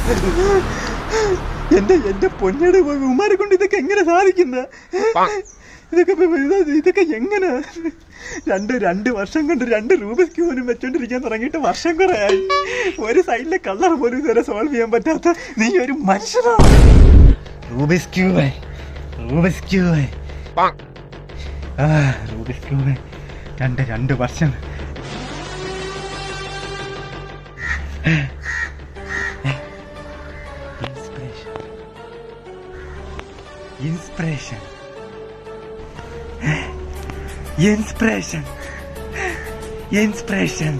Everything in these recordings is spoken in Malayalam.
എന്റെ എന്റെ പൊന്നയുടെ ഉമാരെ കൊണ്ട് ഇതൊക്കെ എങ്ങനെ സാധിക്കുന്ന ഇതൊക്കെ ഇപ്പൊ ഇത് ഇതൊക്കെ എങ്ങനെ രണ്ട് രണ്ട് വർഷം കൊണ്ട് രണ്ട് രൂപയ്ക്ക് പോലും വെച്ചോണ്ടിരിക്കാൻ തുടങ്ങിയിട്ട് വർഷം കുറെ ആയി ഒരു സൈഡിലെ കളർ പോലും ഇതുവരെ സോൾവ് ചെയ്യാൻ പറ്റാത്ത നീ ഒരു മനുഷ്യനാണ് റൂബിസ് ക്യൂബ് റൂബിസ് ക്യൂബ് ആ റൂബിസ് ക്യൂബ് രണ്ട് രണ്ട് വർഷം ഇൻസ്പിറേഷൻ ഇൻസ്പിറേഷൻ ഇൻസ്പിറേഷൻ ഇൻസ്പിറേഷൻ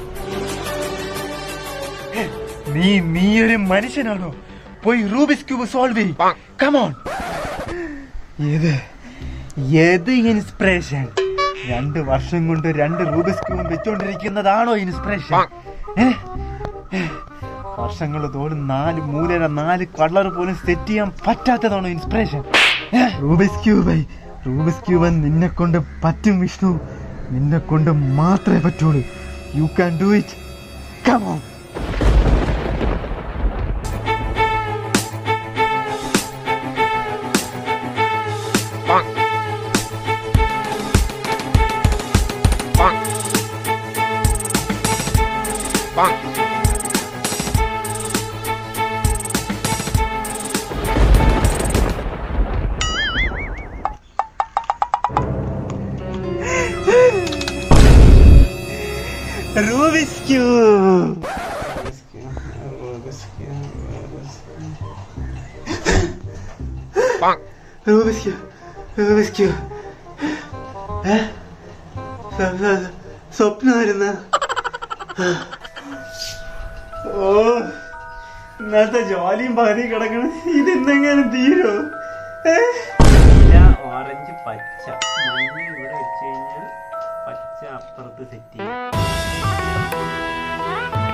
നീ നീ ഒരു മനുഷ്യനാണോ പോയി റൂബിസ് ക്യൂബ് സോൾവ് ചെയ് കമോൺ ഏത് ഏത് ഇൻസ്പിറേഷൻ രണ്ട് വർഷം കൊണ്ട് രണ്ട് റൂബിസ് ക്യൂബ് വെച്ചോണ്ടിരിക്കുന്നതാണോ ഇൻസ്പിറേഷൻ വർഷങ്ങൾ തോറും നാല് മൂലര നാല് കളർ പോലും സെറ്റ് ചെയ്യാൻ പറ്റാത്തതാണോ inspiration Rubik's cube Rubik's cube നിന്നെ കൊണ്ട് പറ്റും വിഷ്ണു നിന്നെ കൊണ്ട് മാത്രമേ പറ്റുള്ളൂ you can do it come on Rubik's Cube! Rubik's Cube! Rubik's Cube! ഏ? സ്വ- സ്വ- സ്വപ്നമായിരുന്ന ഓ ഇന്നത്തെ ജോലിയും പകുതി കിടക്കണം ഇതെന്തെങ്കിലും തീരോ ഏ? ഓറഞ്ച് പച്ച മഞ്ഞ ഇവിടെ വെച്ച് കഴിഞ്ഞാൽ പച്ച അപ്പുറത്ത് സെറ്റ് ചെയ്യും